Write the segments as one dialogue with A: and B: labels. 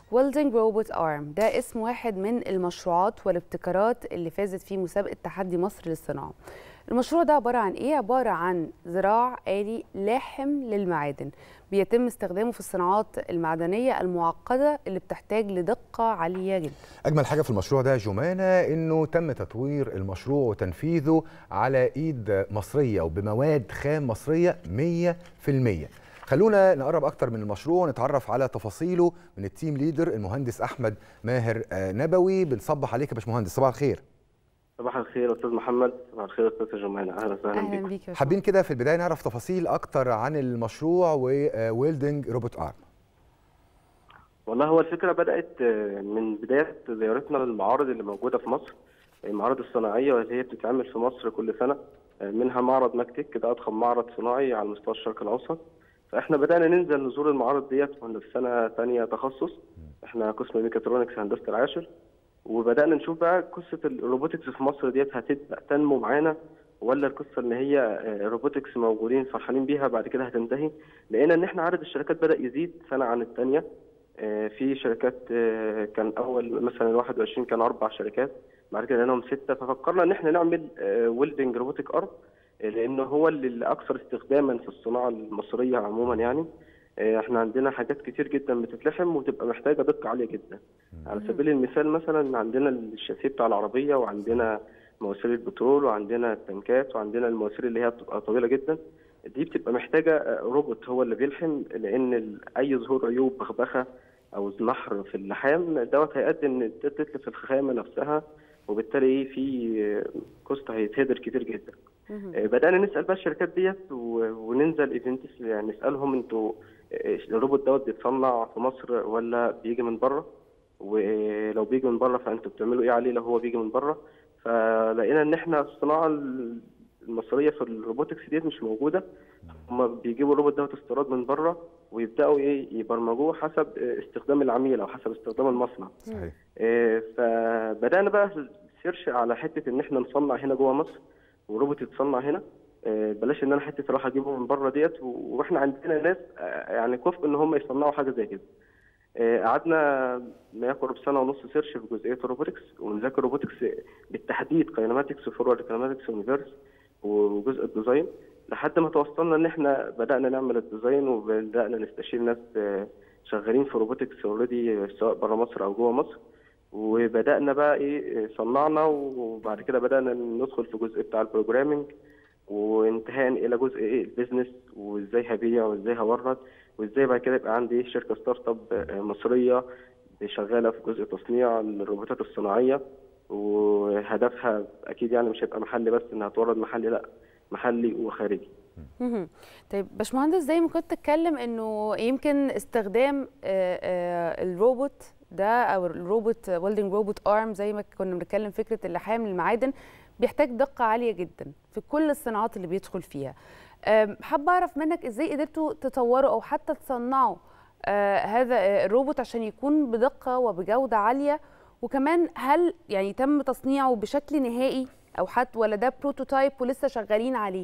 A: ويلدنج روبوت ارم ده اسم واحد من المشروعات والابتكارات اللي فازت في مسابقه تحدي مصر للصناعه المشروع ده عباره عن ايه عباره عن ذراع آلي لاحم للمعادن بيتم استخدامه في الصناعات المعدنيه المعقده اللي بتحتاج لدقه عاليه جدا
B: اجمل حاجه في المشروع ده جمانه انه تم تطوير المشروع وتنفيذه على ايد مصريه وبمواد خام مصريه 100% خلونا نقرب اكتر من المشروع ونتعرف على تفاصيله من التيم ليدر المهندس احمد ماهر نبوي بنصبح عليك يا باشمهندس صباح الخير
C: صباح الخير استاذ محمد صباح الخير استاذ جمانه اهلا وسهلا
A: اهلا
C: بكم
A: بيك يا
B: حابين كده في البدايه نعرف تفاصيل اكتر عن المشروع وويلدنج روبوت ارم
C: والله هو الفكره بدات من بدايه زيارتنا للمعارض اللي موجوده في مصر المعارض الصناعيه واللي هي بتتعمل في مصر كل سنه منها معرض ماكتك ده اضخم معرض صناعي على مستوى الشرق الاوسط فاحنا بدانا ننزل نزور المعارض ديت واحنا في سنه ثانيه تخصص احنا قسم ميكاترونكس هندسه العاشر وبدانا نشوف بقى قصه الروبوتكس في مصر ديت هتبدا تنمو معانا ولا القصه ان هي روبوتكس موجودين فرحانين بيها بعد كده هتنتهي لقينا ان احنا عدد الشركات بدا يزيد سنه عن الثانيه في شركات كان اول مثلا 21 كان اربع شركات بعد كده لقيناهم سته ففكرنا ان احنا نعمل ويلدنج روبوتك ارم لانه هو اللي الاكثر استخداما في الصناعه المصريه عموما يعني احنا عندنا حاجات كتير جدا بتتلحم وتبقى محتاجه دقه عاليه جدا على سبيل المثال مثلا عندنا الشاسيه بتاع العربيه وعندنا مواسير البترول وعندنا التنكات وعندنا المواسير اللي هي بتبقى طويله جدا دي بتبقى محتاجه روبوت هو اللي بيلحم لان اي ظهور عيوب بخبخه او نحر في اللحام دوت هيؤدي ان تتلف الخامه نفسها وبالتالي في كوست هيتهدر كتير جدا بدانا نسال بقى الشركات ديت وننزل ايفنتس يعني نسالهم انتوا الروبوت دوت بيتصنع في مصر ولا بيجي من بره ولو بيجي من بره فانتوا بتعملوا ايه عليه لو هو بيجي من بره فلقينا ان احنا الصناعه المصريه في الروبوتكس ديت مش موجوده هم بيجيبوا الروبوت دوت استيراد من بره ويبداوا ايه يبرمجوه حسب استخدام العميل او حسب استخدام المصنع
B: صحيح
C: فبدانا بقى سيرش على حته ان احنا نصنع هنا جوه مصر وروبوت يتصنع هنا بلاش ان انا حته اروح اجيبه من بره ديت واحنا عندنا ناس يعني كفء ان هم يصنعوا حاجه زي كده قعدنا ما يقرب سنه ونص سيرش في جزئيه الروبوتكس ونذاكر الروبوتكس بالتحديد كاينماتكس وفورورد كاينماتكس ونيفرس وجزء الديزاين لحد ما توصلنا ان احنا بدانا نعمل الديزاين وبدانا نستشير ناس شغالين في روبوتكس اوريدي سواء بره مصر او جوه مصر وبدانا بقى ايه صنعنا وبعد كده بدانا ندخل في جزء بتاع البروجرامينج وانتهاء الى جزء ايه البيزنس وازاي هبيع وازاي هورد وازاي بعد كده يبقى عندي شركه ستارت اب مصريه شغاله في جزء تصنيع الروبوتات الصناعيه وهدفها اكيد يعني مش هيبقى محلي بس انها تورد محلي لا محلي وخارجي
A: طيب باشمهندس زي ما كنت تتكلم انه يمكن استخدام الروبوت ده او الروبوت ويلدنج روبوت ارم زي ما كنا بنتكلم فكره اللحام للمعادن بيحتاج دقه عاليه جدا في كل الصناعات اللي بيدخل فيها حابه اعرف منك ازاي قدرتوا تطوروا او حتى تصنعوا هذا الروبوت عشان يكون بدقه وبجوده عاليه وكمان هل يعني تم تصنيعه بشكل نهائي او حتى ولا ده بروتوتايب ولسه شغالين عليه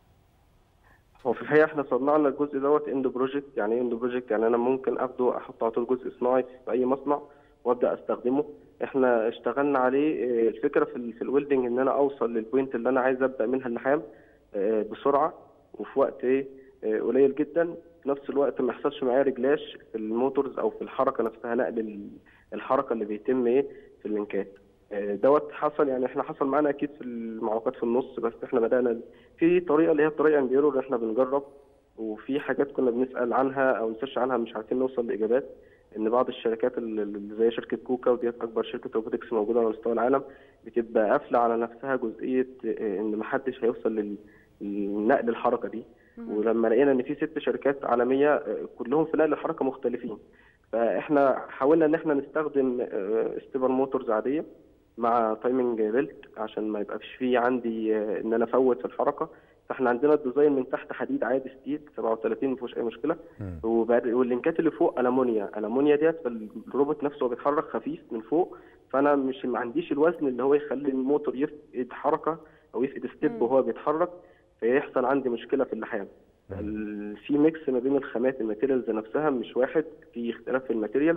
C: هو في الحقيقه احنا صنعنا الجزء دوت اند بروجكت يعني ايه اند بروجكت يعني انا ممكن اخده احط على طول جزء صناعي في اي مصنع وابدا استخدمه احنا اشتغلنا عليه الفكره في, في الويلدنج ان انا اوصل للبوينت اللي انا عايز ابدا منها اللحام بسرعه وفي وقت ايه قليل جدا في نفس الوقت ما يحصلش معايا رجلاش في الموتورز او في الحركه نفسها نقل الحركه اللي بيتم ايه في اللينكات دوت حصل يعني احنا حصل معانا اكيد في المعوقات في النص بس احنا بدانا في طريقه اللي هي الطريقه انديرو اللي احنا بنجرب وفي حاجات كنا بنسال عنها او نسيرش عنها مش عارفين نوصل لاجابات ان بعض الشركات اللي زي شركه كوكا وديت اكبر شركه روبوتكس موجوده على مستوى العالم بتبقى قافله على نفسها جزئيه ان ما حدش هيوصل لنقل الحركه دي ولما لقينا ان في ست شركات عالميه كلهم في نقل الحركه مختلفين فاحنا حاولنا ان احنا نستخدم ستيبر موتورز عاديه مع تايمنج بيلت عشان ما يبقاش فيه عندي ان انا افوت في الحركه فاحنا عندنا الديزاين من تحت حديد عادي ستيل 37 ما فيهوش اي مشكله واللينكات اللي فوق المونيا المونيا ديت الروبوت نفسه بيتحرك خفيف من فوق فانا مش ما عنديش الوزن اللي هو يخلي الموتور يفقد حركه او يفقد ستيب وهو بيتحرك فيحصل عندي مشكله في اللحام في ميكس ما بين الخامات الماتيريالز نفسها مش واحد في اختلاف في الماتيريالز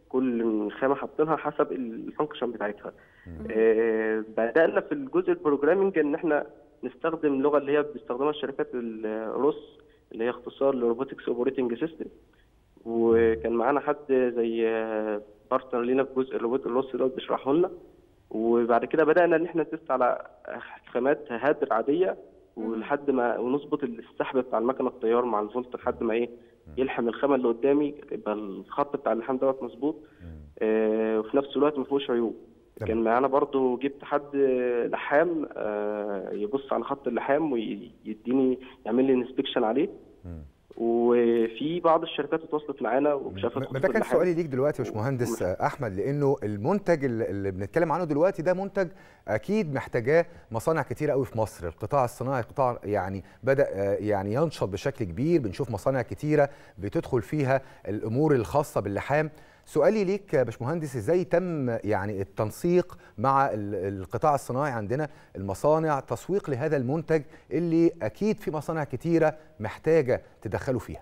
C: كل خامه حاطينها حسب الفانكشن بتاعتها آه، بدانا في الجزء البروجرامنج ان احنا نستخدم اللغه اللي هي بيستخدمها الشركات الروس اللي هي اختصار لروبوتكس اوبريتنج سيستم وكان معانا حد زي بارتنر لينا في جزء الروبوت الروس ده بيشرحه لنا وبعد كده بدانا ان احنا نتست على خامات هادر عاديه ولحد ما ونظبط السحب بتاع المكنه التيار مع الفولت لحد ما ايه يلحم الخامه اللي قدامي يبقى الخط بتاع اللحام دوت مظبوط آه وفي نفس الوقت ما فيهوش عيوب
B: تمام.
C: كان معانا برضو جبت حد لحام آه يبص على خط اللحام ويديني يعمل لي انسبكشن عليه
B: مم.
C: وفي بعض الشركات اتواصلت معانا وشافت
B: ما
C: خط
B: ده كان
C: اللحام.
B: سؤالي ليك دلوقتي يا باشمهندس احمد لانه المنتج اللي اللي بنتكلم عنه دلوقتي ده منتج اكيد محتاجاه مصانع كتيره قوي في مصر القطاع الصناعي قطاع يعني بدا آه، يعني ينشط بشكل كبير بنشوف مصانع كتيره بتدخل فيها الامور الخاصه باللحام سؤالي ليك يا باشمهندس ازاي تم يعني التنسيق مع ال- القطاع الصناعي عندنا المصانع تسويق لهذا المنتج اللي اكيد في مصانع كتيره محتاجه تدخله فيها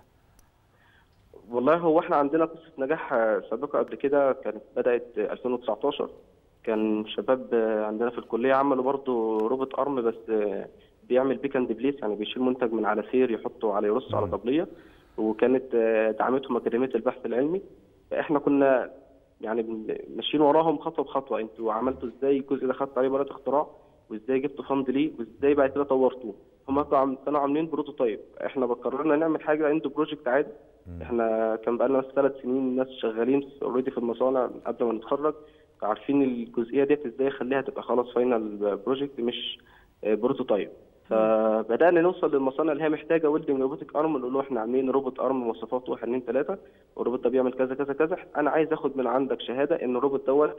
C: والله هو احنا عندنا قصه نجاح آه، سابقه قبل كده كانت بدات آه، 2019 كان شباب آه، عندنا في الكليه عملوا برضو روبوت ارم بس آه، بيعمل بيك اند بليس يعني بيشيل منتج من على سير يحطه على يرص على
B: مم.
C: طبليه وكانت آه، دعمتهم اكاديميه البحث العلمي احنا كنا يعني بن- ماشيين وراهم خطوه بخطوه انتوا عملتوا ازاي الجزء ده خدتوا عليه براءه اختراع وازاي جبتوا فند ليه وازاي بعد كده طورتوه هم كانوا عم- كانوا عاملين بروتوتايب احنا قررنا نعمل حاجه عنده بروجكت عادي احنا كان بقالنا ثلاث سنين ناس شغالين اوريدي في المصانع قبل ما نتخرج عارفين الجزئيه ديت ازاي نخليها تبقى خلاص فاينل بروجكت مش آه، بروتوتايب فبدانا نوصل للمصانع اللي هي محتاجه ويلدنج روبوتك ارم نقول له احنا عاملين روبوت ارم مواصفات 1 2 3 والروبوت ده بيعمل كذا كذا كذا انا عايز اخد من عندك شهاده ان الروبوت دوت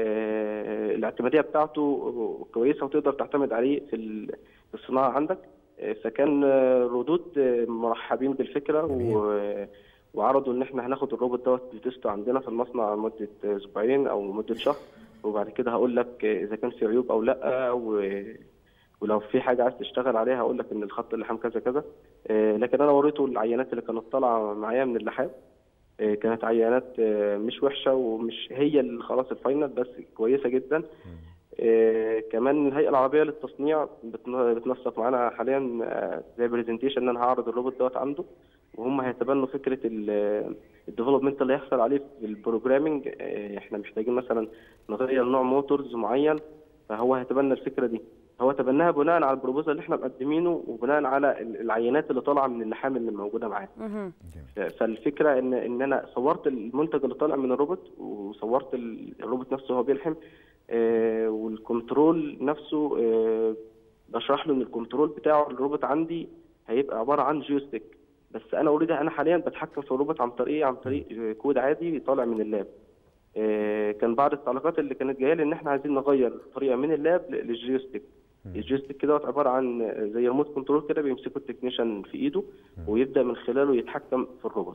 C: آه، الاعتماديه بتاعته كويسه وتقدر تعتمد عليه في ال- في الصناعه عندك آه، فكان آه، ردود آه، مرحبين بالفكره
B: جميل.
C: و وعرضوا ان احنا هناخد الروبوت دوت بتستو عندنا في المصنع لمده اسبوعين او مده شهر وبعد كده هقول لك اذا كان في عيوب او لا و... ولو في حاجه عايز تشتغل عليها هقول لك ان الخط اللحام كذا كذا آه، لكن انا وريته العينات اللي كانت طالعه معايا من اللحام آه، كانت عينات آه، مش وحشه ومش هي اللي خلاص الفاينل بس كويسه جدا آه، كمان الهيئه العربيه للتصنيع بتن- بتنسق معانا حاليا آه، زي برزنتيشن ان انا هعرض الروبوت دوت عنده وهم هيتبنوا فكره الديفلوبمنت اللي هيحصل عليه في البروجرامنج آه، احنا محتاجين مثلا نغير نوع موتورز معين فهو هيتبنى الفكره دي هو تبناها بناء على البروبوزال اللي احنا مقدمينه وبناء على ال- العينات اللي طالعه من اللحام اللي موجوده معاه
A: مهم.
C: فالفكره ان ان انا صورت المنتج اللي طالع من الروبوت وصورت ال- الروبوت نفسه وهو بيلحم آه، والكنترول نفسه آه، بشرح له ان الكنترول بتاعه الروبوت عندي هيبقى عباره عن جويستيك بس انا اوريدي انا حاليا بتحكم في الروبوت عن طريق عن طريق آه، كود عادي طالع من اللاب آه، كان بعض التعليقات اللي كانت جايه لي ان احنا عايزين نغير الطريقه من اللاب ل- للجويستيك الجويستيك كده عباره عن آه، زي ريموت كنترول كده بيمسكه التكنيشن في ايده ويبدا من خلاله يتحكم في الروبوت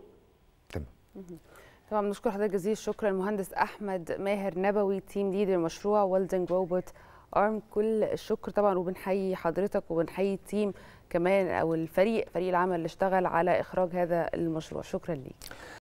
A: طبعا بنشكر حضرتك جزيل الشكر المهندس احمد ماهر نبوي تيم ليدر مشروع ويلدنج روبوت ارم كل الشكر طبعا وبنحيي حضرتك وبنحيي التيم كمان او الفريق فريق العمل اللي اشتغل على اخراج هذا المشروع شكرا ليك